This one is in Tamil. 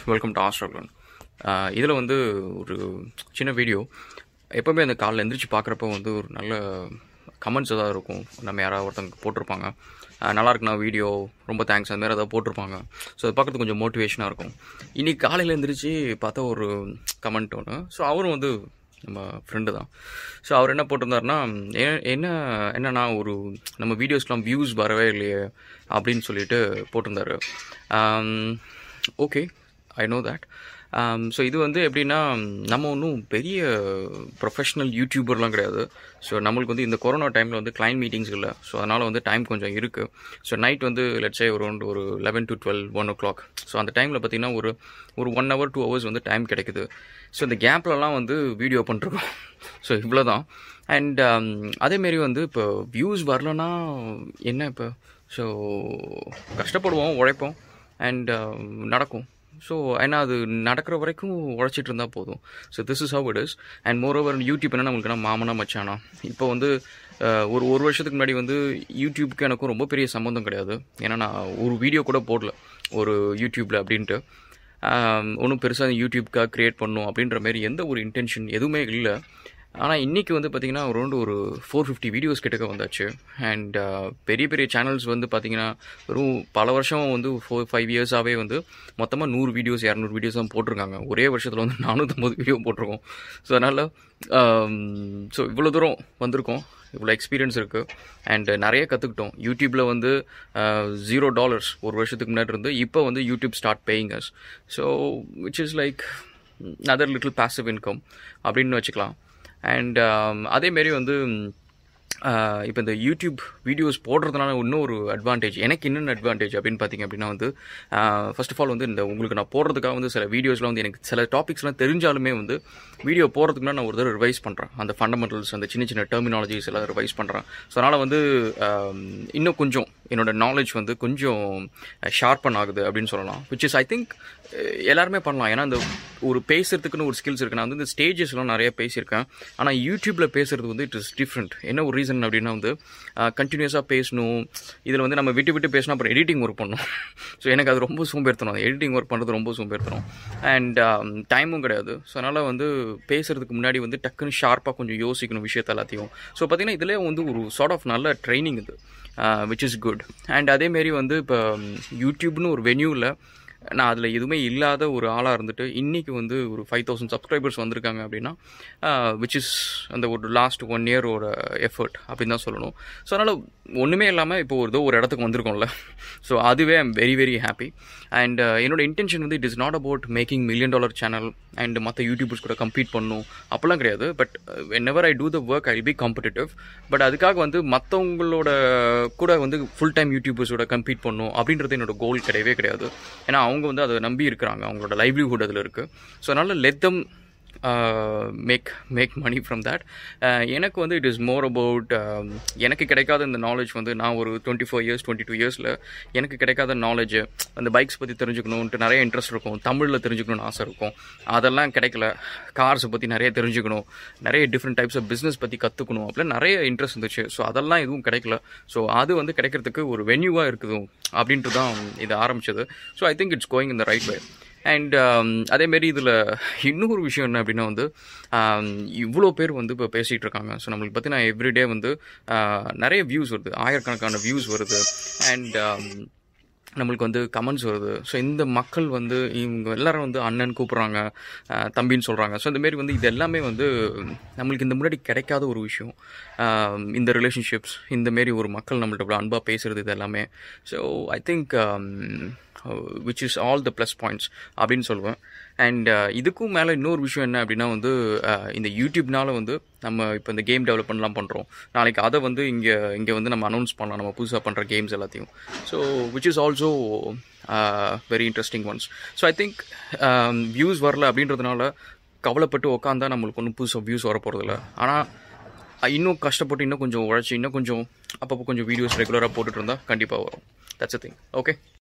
வெல்கம் டு ஆஸ்ட்ராக்லன் இதில் வந்து ஒரு சின்ன வீடியோ எப்போவுமே அந்த காலைல எந்திரிச்சு பார்க்குறப்ப வந்து ஒரு நல்ல கமெண்ட்ஸ் ஏதாவது இருக்கும் நம்ம யாராவது ஒருத்தவங்க போட்டிருப்பாங்க அஹ், நல்லா இருக்குண்ணா வீடியோ ரொம்ப தேங்க்ஸ் அந்த மாதிரி ஏதாவது போட்டிருப்பாங்க ஸோ அது பார்க்குறதுக்கு கொஞ்சம் மோட்டிவேஷனாக இருக்கும் இன்றைக்கி காலையில் எந்திரிச்சு பார்த்தா ஒரு கமெண்ட் ஒன்று ஸோ அவரும் வந்து நம்ம ஃப்ரெண்டு தான் ஸோ அவர் என்ன போட்டிருந்தாருன்னா "ஏ- என்ன என்னன்னா ஒரு நம்ம வீடியோஸ்லாம் வியூஸ் வரவே இல்லையே அப்படின்னு சொல்லிட்டு போட்டிருந்தாரு okay I know that so இது வந்து எப்படின்னா நம்ம ஒன்றும் பெரிய ப்ரொஃபஷ்னல் யூடியூபர்லாம் கிடையாது ஸோ நம்மளுக்கு வந்து இந்த கொரோனா டைமில் வந்து கிளைண்ட் மீட்டிங்ஸ் இல்லை ஸோ அதனால் வந்து டைம் கொஞ்சம் இருக்குது ஸோ நைட் வந்து லெட்ஸே ஒரு ஒரு eleven to twelve one o'clock so அந்த டைமில் பார்த்தீங்கன்னா ஒரு ஒரு ஒன் ஹவர் டூ ஹவர்ஸ் வந்து டைம் கிடைக்குது ஸோ இந்த கேப்லலாம் வந்து வீடியோ பண்ணிருக்கோம் ஸோ இவ்வளோ தான் அண்ட் அதேமாரி வந்து இப்போ வியூஸ் வரலன்னா என்ன இப்போ ஸோ கஷ்டப்படுவோம் உழைப்போம் அண்ட் நடக்கும் ஸோ ஏன்னா அது நடக்கிற வரைக்கும் உழைச்சிட்டு இருந்தால் போதும் so this is how it is and moreover YouTube என்ன நம்மளுக்கு என்ன மாமனா மச்சானா இப்போ வந்து அஹ், ஒரு ஒரு வருஷத்துக்கு முன்னாடி வந்து யூடியூப்க்கு எனக்கும் ரொம்ப பெரிய சம்மந்தம் கிடையாது ஏன்னா நான் ஒரு வீடியோ கூட போடல ஒரு யூடியூப்பில் அப்படின்ட்டு ஒன்றும் பெருசாக யூடியூப்க்காக க்ரியேட் பண்ணும் அப்படின்ற மாதிரி எந்த ஒரு இன்டென்ஷன் எதுவுமே இல்லை ஆனால் இன்றைக்கி வந்து பார்த்திங்கன்னா அரௌண்ட் ஒரு ஃபோர் ஃபிஃப்டி வீடியோஸ் கிட்டக்க வந்தாச்சு அண்ட் பெரிய பெரிய சேனல்ஸ் வந்து பார்த்திங்கன்னா வெறும் பல வருஷம் வந்து ஃபோர் ஃபைவ் இயர்ஸாகவே வந்து மொத்தமாக நூறு வீடியோஸ் இரநூறு வீடியோஸ் தான் போட்டிருக்காங்க ஒரே வருஷத்தில் வந்து நானூற்றம்பது வீடியோ போட்டிருக்கோம் ஸோ அதனால் ஸோ இவ்வளோ தூரம் வந்திருக்கோம் இவ்வளோ எக்ஸ்பீரியன்ஸ் இருக்குது அண்ட் நிறைய கற்றுக்கிட்டோம் யூடியூப்பில் வந்து ஜீரோ டாலர்ஸ் ஒரு வருஷத்துக்கு முன்னாடி இருந்து இப்போ வந்து YouTube start paying us so which is like other little passive income அப்படின்னு வச்சுக்கலாம் அண்ட் அதேமாரி வந்து இப்போ இந்த யூடியூப் வீடியோஸ் போடுறதுனால இன்னும் ஒரு அட்வான்டேஜ் எனக்கு என்னென்ன அட்வான்டேஜ் அப்படின்னு பார்த்தீங்க அப்படின்னா வந்து ஃபர்ஸ்ட் ஆஃப் ஆல் வந்து இந்த உங்களுக்கு நான் போடுறதுக்காக வந்து சில வீடியோஸ்லாம் வந்து எனக்கு சில டாபிக்ஸ்லாம் தெரிஞ்சாலுமே வந்து வீடியோ போடுறதுக்கு முன்னாடி நான் ஒரு தடவை ரிவைஸ் பண்ணுறேன் அந்த ஃபண்டமெண்டல்ஸ் அந்த சின்ன சின்ன டெர்மினாலஜிஸ் எல்லாம் ரிவைஸ் பண்ணுறேன் ஸோ அதனால் வந்து ஆம், இன்னும் கொஞ்சம் என்னோட நாலேஜ் வந்து கொஞ்சம் ஷார்ப்பன் ஆகுது அப்படின்னு சொல்லலாம் விச் இஸ் ஐ திங்க் எல்லாருமே பண்ணலாம் ஏன்னா இந்த ஒரு பேசுறதுக்குன்னு ஒரு ஸ்கில்ஸ் இருக்கு நான் வந்து இந்த ஸ்டேஜஸ்லாம் நிறைய பேசியிருக்கேன் ஆனால் யூடியூப்பில் பேசுறது வந்து இட் இஸ் டிஃப்ரெண்ட் என்ன ஒரு ரீசன் அப்படின்னா வந்து கண்டினியூஸாக பேசணும் இதில் வந்து நம்ம விட்டு விட்டு பேசினா அப்புறம் எடிட்டிங் ஒர்க் பண்ணணும் ஸோ எனக்கு அது ரொம்ப சோம்பேறுத்தணும் எடிட்டிங் ஒர்க் பண்ணுறது ரொம்ப சோம்பேறுத்தணும் அண்ட் டைமும் கிடையாது ஸோ அதனால் வந்து பேசுறதுக்கு முன்னாடி வந்து டக்குன்னு ஷார்ப்பாக கொஞ்சம் யோசிக்கணும் விஷயத்த எல்லாத்தையும் ஸோ பார்த்தீங்கன்னா இதிலே வந்து ஒரு சார்ட் ஆஃப் நல்ல ட்ரைனிங் இது விச் இஸ் குட் அண்ட் அதேமாரி வந்து இப்போ யூடியூப்னு ஒரு வென்யூவில் நான் அதில் எதுவுமே இல்லாத ஒரு ஆளாக இருந்துட்டு இன்றைக்கி வந்து ஒரு ஃபைவ் தௌசண்ட் சப்ஸ்கிரைபர்ஸ் வந்திருக்காங்க அப்படின்னா விச் இஸ் அந்த ஒரு லாஸ்ட் ஒன் இயரோட எஃபர்ட் அப்படின்னு தான் சொல்லணும் ஸோ அதனால் ஒன்றுமே இல்லாமல் இப்போ ஒரு ஏதோ ஒரு இடத்துக்கு வந்திருக்கோம்ல ஸோ அதுவே I'm very very happy and என்னோட இன்டென்ஷன் வந்து it is not about making million dollar channel and மற்ற யூடியூபர்ஸ் கூட கம்பீட் பண்ணணும் அப்போல்லாம் கிடையாது but when I do the work I be competitive but அதுக்காக வந்து மற்றவங்களோட கூட வந்து ஃபுல் டைம் யூடியூபர்ஸோட கம்பீட் பண்ணணும் அப்படின்றது என்னோட கோல் கிடையவே கிடையாது ஏன்னா அவங்க வந்து அதை நம்பி இருக்கிறாங்க அவங்களோட லைவ்லிஹுட் அதில் இருக்குது ஸோ அதனால் let them make make money from that எனக்கு வந்து இட் இஸ் மோர் அபவுட் எனக்கு கிடைக்காத இந்த நாலேஜ் வந்து நான் ஒரு twenty four years twenty two இயர்ஸில் எனக்கு கிடைக்காத நாலேஜ் அந்த பைக்ஸ் பற்றி தெரிஞ்சுக்கணுன்ட்டு நிறைய இன்ட்ரெஸ்ட் இருக்கும் தமிழில் தெரிஞ்சுக்கணும்னு ஆசை இருக்கும் அதெல்லாம் கிடைக்கல கார்ஸை பற்றி நிறைய தெரிஞ்சுக்கணும் நிறைய டிஃப்ரெண்ட் டைப்ஸ் ஆஃப் பிஸ்னஸ் பற்றி கற்றுக்கணும் அப்படிலாம் நிறைய இன்ட்ரெஸ்ட் இருந்துச்சு ஸோ அதெல்லாம் எதுவும் கிடைக்கல ஸோ அது வந்து கிடைக்கிறதுக்கு ஒரு வென்யூவாக இருக்குது அப்படின்ட்டு தான் இது ஆரம்பிச்சது so I think it's going இந்த ரைட் வே அண்ட் அதேமாரி இதில் இன்னொரு விஷயம் என்ன அப்படின்னா வந்து um, இவ்வளோ பேர் வந்து இப்போ பேசிகிட்டு இருக்காங்க ஸோ நம்மளுக்கு பார்த்தீங்கன்னா எவ்ரிடே வந்து uh, நிறைய வியூஸ் வருது ஆயிரக்கணக்கான வியூஸ் வருது அண்ட் நம்மளுக்கு வந்து கமெண்ட்ஸ் வருது ஸோ இந்த மக்கள் வந்து இவங்க எல்லாரும் வந்து அண்ணன் கூப்பிட்றாங்க அஹ், தம்பின்னு சொல்கிறாங்க ஸோ இந்தமாரி வந்து இது எல்லாமே வந்து நம்மளுக்கு இந்த முன்னாடி கிடைக்காத ஒரு விஷயம் அஹ், இந்த ரிலேஷன்ஷிப்ஸ் இந்தமாரி ஒரு மக்கள் நம்மள்ட்ட இவ்வளோ அன்பாக பேசுகிறது இது எல்லாமே so I think which is all the plus points அப்படின்னு சொல்லுவேன் அண்ட் இதுக்கும் மேலே இன்னொரு விஷயம் என்ன அப்படின்னா வந்து அஹ், இந்த யூடியூப்னால வந்து நம்ம இப்போ இந்த கேம் டெவலப்மெண்ட்லாம் பண்ணுறோம் நாளைக்கு அதை வந்து இங்கே இங்கே வந்து நம்ம அனௌன்ஸ் பண்ணலாம் நம்ம புதுசாக பண்ணுற கேம்ஸ் எல்லாத்தையும் so which is also very interesting ones so I think views வரல அப்படின்றதுனால கவலைப்பட்டு உக்காந்தா நம்மளுக்கு ஒன்றும் புதுசாக வியூஸ் வர போகிறதில்ல ஆனால் இன்னும் கஷ்டப்பட்டு இன்னும் கொஞ்சம் உழைச்சி இன்னும் கொஞ்சம் அப்பப்போ கொஞ்சம் வீடியோஸ் ரெகுலராக போட்டுட்டு இருந்தால் கண்டிப்பாக வரும் தட்ஸ் அ திங் ஓகே